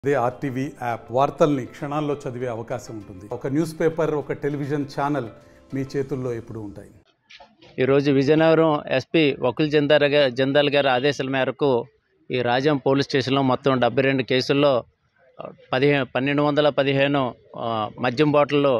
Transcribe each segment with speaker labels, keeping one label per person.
Speaker 1: అదే RTV app వార్తల్ని క్షణాల్లో చదివే అవకాశం ఉంటుంది ఒక న్యూస్ పేపర్ ఒక టెలివిజన్ ఛానల్ మీ చేతుల్లో ఎప్పుడూ ఉంటాయి
Speaker 2: ఈరోజు విజయనగరం ఎస్పీ వకుల్ జందార్ గా జందాల్ గారి ఆదేశాల మేరకు ఈ రాజం పోలీస్ స్టేషన్లో మొత్తం డెబ్బై రెండు కేసుల్లో ఆ, పదిహేను పన్నెండు వందల పదిహేను ఆ, మద్యం బాటిళ్ళు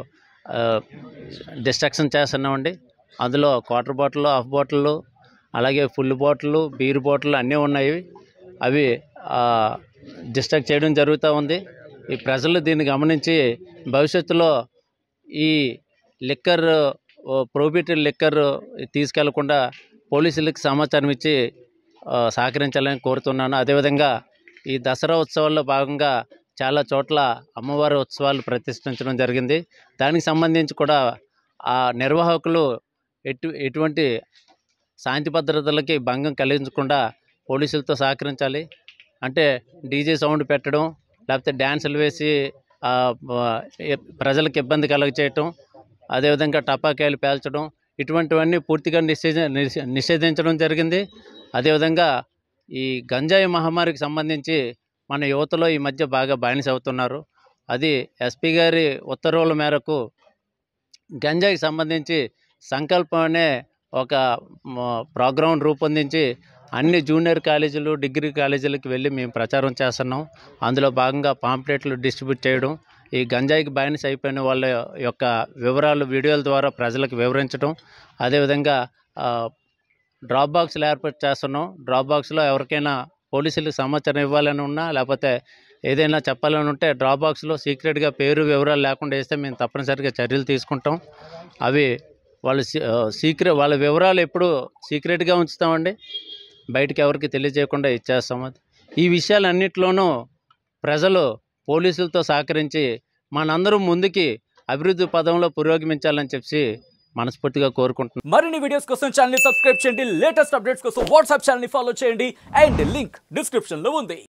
Speaker 2: డిస్ట్రక్షన్ చేస్తున్నామండి అందులో క్వార్టర్ బాటిల్ హాఫ్ బాటిల్ అలాగే ఫుల్ బాటిల్ బీర్ బాటిల్ అన్నీ ఉన్నాయి అవి డిస్ట్రక్ట్ చేయడం జరుగుతూ ఉంది ఈ ప్రజలు దీన్ని గమనించి భవిష్యత్తులో ఈ లిక్కర్ ప్రోబిటెడ్ లిక్కర్ తీసుకెళ్లకుండా పోలీసులకు సమాచారం ఇచ్చి ఆ, సహకరించాలని కోరుతున్నాను అదేవిధంగా ఈ దసరా ఉత్సవాల్లో భాగంగా చాలా చోట్ల అమ్మవారి ఉత్సవాలు ప్రతిష్ఠించడం జరిగింది దానికి సంబంధించి కూడా ఆ నిర్వాహకులు ఎటు ఎటువంటి శాంతి భద్రతలకి భంగం కలిగించకుండా పోలీసులతో సహకరించాలి అంటే డీజే సౌండ్ పెట్టడం లేకపోతే డ్యాన్సులు వేసి ఆ, బ- ఎ- ప్రజలకు ఇబ్బంది కలగచేయటం అదేవిధంగా టపాకాయలు పేల్చడం ఇటువంటివన్నీ పూర్తిగా నిషేధ నిషే- నిషేధించడం జరిగింది అదేవిధంగా ఈ గంజాయి మహమ్మారికి సంబంధించి మన యువతలో ఈ మధ్య బాగా బానిస అవుతున్నారు అది ఎస్పీ గారి ఉత్తర్వుల మేరకు గంజాయికి సంబంధించి సంకల్పం అనే ఒక మ- ప్రోగ్రాం రూపొందించి అన్ని జూనియర్ కాలేజీలు డిగ్రీ కాలేజీలకు వెళ్ళి మేము ప్రచారం చేస్తున్నాం అందులో భాగంగా పాంప్లెట్లు డిస్ట్రిబ్యూట్ చేయడం ఈ గంజాయికి బానిస అయిపోయిన వాళ్ళ యొక్క వివరాలు వీడియోల ద్వారా ప్రజలకు వివరించడం అదేవిధంగా ఆ, డ్రాప్ బాక్స్లు ఏర్పాటు చేస్తున్నాం డ్రాప్ బాక్స్లో ఎవరికైనా పోలీసులకు సమాచారం ఇవ్వాలని ఉన్నా లేకపోతే ఏదైనా చెప్పాలని ఉంటే డ్రాప్ బాక్స్లో సీక్రెట్గా పేరు వివరాలు లేకుండా వేస్తే మేము తప్పనిసరిగా చర్యలు తీసుకుంటాం అవి వాళ్ళు సీక్రెట్ వాళ్ళ వివరాలు ఎప్పుడు సీక్రెట్గా ఉంచుతామండి బయటికి ఎవరికి తెలియజేయకుండా ఇచ్చేస్తాం అది ఈ విషయాలన్నింటిలోనూ ప్రజలు పోలీసులతో సహకరించి మనందరం ముందుకి అభివృద్ధి పదంలో పురోగమించాలని చెప్పి మనస్ఫూర్తిగా కోరుకుంటున్నాం
Speaker 3: మరిన్ని వీడియోస్ కోసం ఛానల్ ని సబ్స్క్రైబ్ చేయండి లేటెస్ట్ అప్డేట్స్ కోసం వాట్సాప్ ఛానల్ ని ఫాలో చేయండి అండ్ లింక్ డిస్క్రిప్షన్ లో ఉంది